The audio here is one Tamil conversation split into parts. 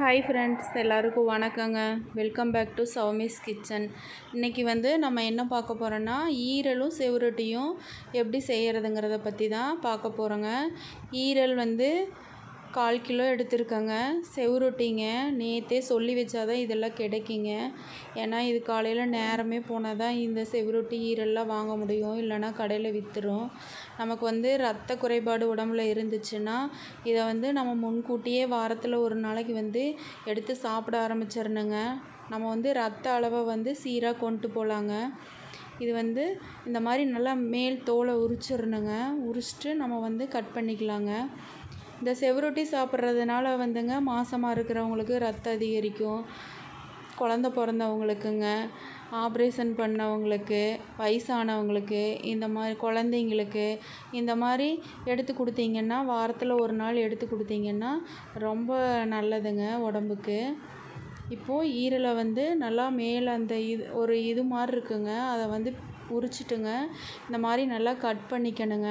ஹாய் ஃப்ரெண்ட்ஸ் எல்லாருக்கும் வணக்கங்க welcome back to Sowmi's kitchen இன்றைக்கி வந்து நம்ம என்ன பார்க்க போகிறோன்னா ஈரலும் செவரொட்டியும் எப்படி செய்கிறதுங்கிறத பற்றி தான் பார்க்க போகிறோங்க ஈரல் வந்து கால் கிலோ எடுத்திருக்கேங்க செவரொட்டிங்க நேற்றே சொல்லி வச்சாதான் இதெல்லாம் கிடைக்குங்க ஏன்னா இது காலையில் நேரமே போனால் தான் இந்த செவரொட்டி ஈரல்லாம் வாங்க முடியும் இல்லைன்னா கடையில் விற்றுரும் நமக்கு வந்து ரத்த குறைபாடு உடம்புல இருந்துச்சுன்னா இதை வந்து நம்ம முன்கூட்டியே வாரத்தில் ஒரு நாளைக்கு வந்து எடுத்து சாப்பிட ஆரம்பிச்சிடணுங்க நம்ம வந்து ரத்த அளவை வந்து சீராக கொண்டு போகலாங்க இது வந்து இந்த மாதிரி நல்லா மேல் தோலை உரிச்சிடணுங்க உரிச்சிட்டு நம்ம வந்து கட் பண்ணிக்கலாங்க இந்த செவரொட்டி சாப்பிட்றதுனால வந்துங்க மாசமாக இருக்கிறவங்களுக்கு ரத்தம் அதிகரிக்கும் குழந்த பிறந்தவங்களுக்குங்க ஆப்ரேஷன் பண்ணவங்களுக்கு வயசானவங்களுக்கு இந்த மாதிரி குழந்தைங்களுக்கு இந்த மாதிரி எடுத்து கொடுத்தீங்கன்னா வாரத்தில் ஒரு நாள் எடுத்து கொடுத்தீங்கன்னா ரொம்ப நல்லதுங்க உடம்புக்கு இப்போது ஈரலை வந்து நல்லா மேலே அந்த இது ஒரு இது மாதிரி இருக்குங்க அதை வந்து உரிச்சிட்டுங்க இந்த மாதிரி நல்லா கட் பண்ணிக்கணுங்க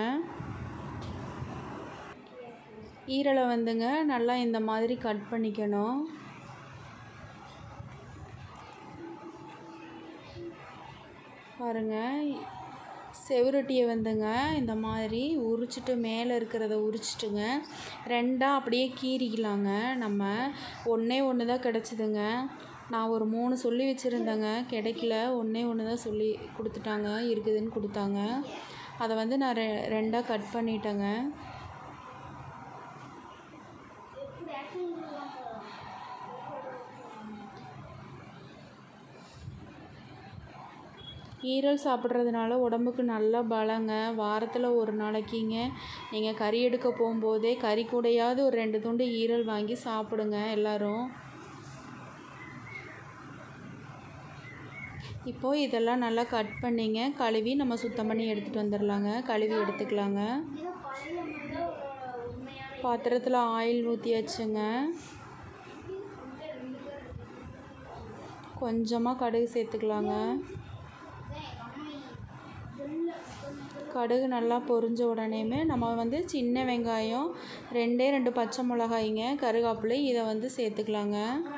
ஈரலை வந்துங்க நல்லா இந்த மாதிரி கட் பண்ணிக்கணும் பாருங்கள் செவரொட்டியை வந்துங்க இந்த மாதிரி உரிச்சிட்டு மேலே இருக்கிறத உரிச்சிட்டுங்க ரெண்டாக அப்படியே கீறிக்கலாங்க நம்ம ஒன்றே ஒன்று தான் கிடச்சிதுங்க நான் ஒரு மூணு சொல்லி வச்சுருந்தேங்க கிடைக்கல ஒன்றே ஒன்று தான் சொல்லி கொடுத்துட்டாங்க இருக்குதுன்னு கொடுத்தாங்க அதை வந்து நான் ரெ ரெண்டாக கட் பண்ணிட்டேங்க ஈரல் சாப்பிட்றதுனால உடம்புக்கு நல்ல பலங்க வாரத்தில் ஒரு நாளைக்குங்க நீங்கள் கறி எடுக்க போகும்போதே கறி கூடையாவது ஒரு ரெண்டு துண்டு ஈரல் வாங்கி சாப்பிடுங்க எல்லோரும் இப்போது இதெல்லாம் நல்லா கட் பண்ணிங்க கழுவி நம்ம சுத்தம் பண்ணி எடுத்துகிட்டு வந்துடலாங்க கழுவி எடுத்துக்கலாங்க பாத்திரத்தில் ஆயில் ஊற்றியாச்சுங்க கொஞ்சமாக கடுகு சேர்த்துக்கலாங்க கடுகு நல்லா பொரிஞ்ச உடனேமே நம்ம வந்து சின்ன வெங்காயம் ரெண்டே ரெண்டு பச்சை மிளகாய்ங்க கருகாப்பிலை இதை வந்து சேர்த்துக்கலாங்க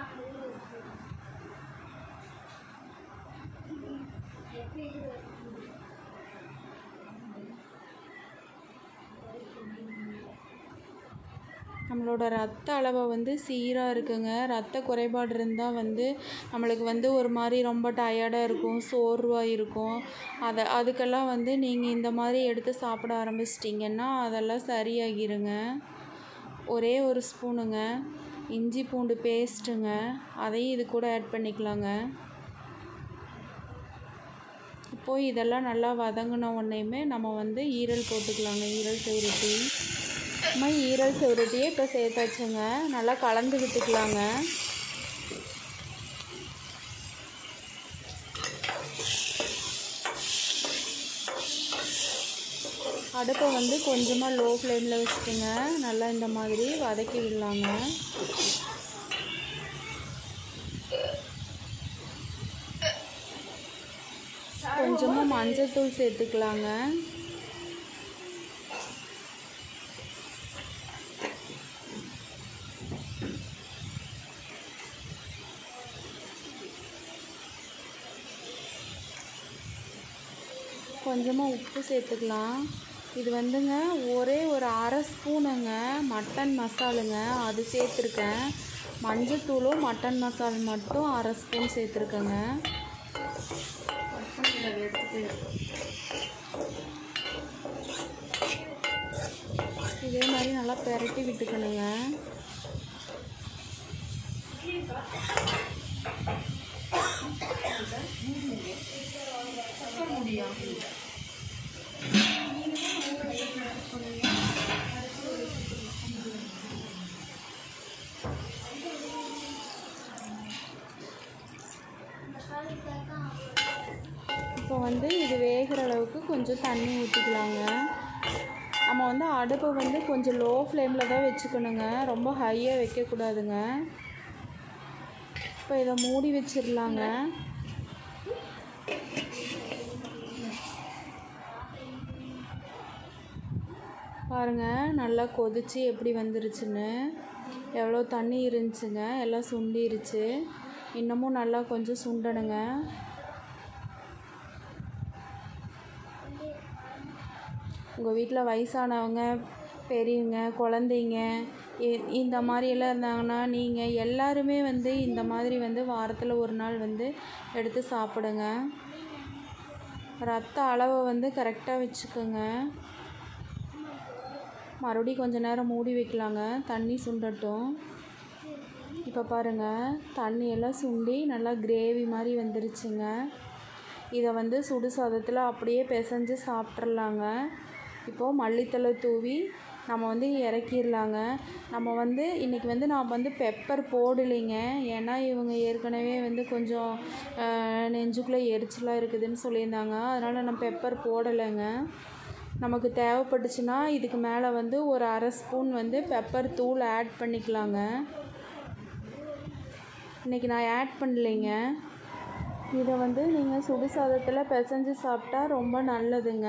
நம்மளோட ரத்த அளவை வந்து சீராக இருக்குங்க ரத்த குறைபாடு இருந்தால் வந்து நம்மளுக்கு வந்து ஒரு மாதிரி ரொம்ப டயர்டாக இருக்கும் சோர்வாக இருக்கும் அதை அதுக்கெல்லாம் வந்து நீங்கள் இந்த மாதிரி எடுத்து சாப்பிட ஆரம்பிச்சிட்டிங்கன்னா அதெல்லாம் சரியாகிருங்க ஒரே ஒரு ஸ்பூனுங்க இஞ்சி பூண்டு பேஸ்ட்டுங்க அதையும் இது கூட ஆட் பண்ணிக்கலாங்க இப்போது இதெல்லாம் நல்லா வதங்கின உடனேயுமே நம்ம வந்து ஈரல் போட்டுக்கலாங்க ஈரல் செவரொட்டி நம்ம ஈரல் செவரொட்டியே இப்போ சேர்த்தாச்சுங்க நல்லா கலந்து விட்டுக்கலாங்க அடுப்பை வந்து கொஞ்சமாக லோ ஃப்ளேமில் வச்சுட்டுங்க நல்லா இந்த மாதிரி வதக்கி விடலாங்க கொஞ்சமாக மஞ்சள் தூள் சேர்த்துக்கலாங்க கொஞ்சமாக உப்பு சேர்த்துக்கலாம் இது வந்துங்க ஒரே ஒரு அரை ஸ்பூனுங்க மட்டன் மசாலுங்க அது சேர்த்துருக்கேன் மஞ்சத்தூளும் மட்டன் மசால் மட்டும் அரை ஸ்பூன் சேர்த்துருக்கேங்க இதே மாதிரி நல்லா பெரட்டி விட்டுக்கணுங்க இப்போ வந்து இது வேகிற அளவுக்கு கொஞ்சம் தண்ணி ஊற்றிக்கலாங்க நம்ம வந்து அடுப்பை வந்து கொஞ்சம் லோ ஃப்ளேமில் தான் வச்சுக்கணுங்க ரொம்ப ஹையாக வைக்கக்கூடாதுங்க இப்போ இதை மூடி வச்சிடலாங்க பாருங்கள் நல்லா கொதிச்சு எப்படி வந்துருச்சுன்னு எவ்வளோ தண்ணி இருந்துச்சுங்க எல்லாம் சுண்டிருச்சு இன்னமும் நல்லா கொஞ்சம் சுண்டணுங்க உங்கள் வீட்டில் வயசானவங்க பெரியவங்க குழந்தைங்க இ- இந்த மாதிரியெல்லாம் இருந்தாங்கன்னா நீங்கள் எல்லாருமே வந்து இந்த மாதிரி வந்து வாரத்தில் ஒரு நாள் வந்து எடுத்து சாப்பிடுங்க ரத்த அளவை வந்து கரெக்டாக வச்சுக்கோங்க மறுபடியும் கொஞ்ச நேரம் மூடி வைக்கலாங்க தண்ணி சுண்டட்டும் இப்போ பாருங்கள் தண்ணி எல்லாம் சுண்டி நல்லா கிரேவி மாதிரி வந்துருச்சுங்க இதை வந்து சுடு சாதத்தில் அப்படியே பிசைஞ்சு சாப்பிட்றலாங்க இப்போது மல்லித்தழை தூவி நம்ம வந்து இறக்கிடலாங்க நம்ம வந்து இன்றைக்கி வந்து நான் வந்து பெப்பர் போடலைங்க ஏன்னா இவங்க ஏற்கனவே வந்து கொஞ்சம் ஆஹ், நெஞ்சுக்குள்ளே எரிச்சலாக இருக்குதுன்னு சொல்லியிருந்தாங்க அதனால் நான் பெப்பர் போடலைங்க நமக்கு தேவைப்பட்டுச்சுன்னா இதுக்கு மேலே வந்து ஒரு அரை ஸ்பூன் வந்து பெப்பர் தூள் ஆட் பண்ணிக்கலாங்க இன்றைக்கி நான் ஆட் பண்ணலைங்க இதை வந்து நீங்கள் சுடு சாதத்தில் பிசைஞ்சு சாப்பிட்டா ரொம்ப நல்லதுங்க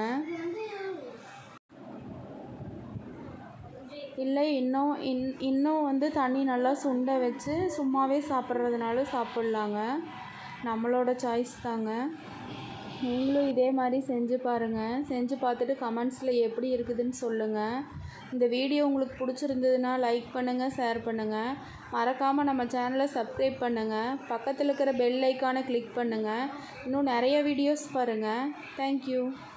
இல்லை இன்னும் இன் இன்னும் வந்து தண்ணி நல்லா சுண்ட வச்சு சும்மாவே சாப்பிட்றதுனாலும் சாப்பிட்லாங்க நம்மளோட சாய்ஸ் தாங்க நீங்களும் இதே மாதிரி செஞ்சு பாருங்கள் செஞ்சு பார்த்துட்டு கமெண்ட்ஸில் எப்படி இருக்குதுன்னு சொல்லுங்கள் இந்த வீடியோ உங்களுக்கு பிடிச்சிருந்ததுன்னா லைக் பண்ணுங்கள் ஷேர் பண்ணுங்கள் மறக்காமல் நம்ம சேனலை சப்ஸ்கிரைப் பண்ணுங்கள் பக்கத்தில் இருக்கிற பெல் ஐக்கானை கிளிக் பண்ணுங்கள் இன்னும் நிறைய வீடியோஸ் பாருங்கள் தேங்க்யூ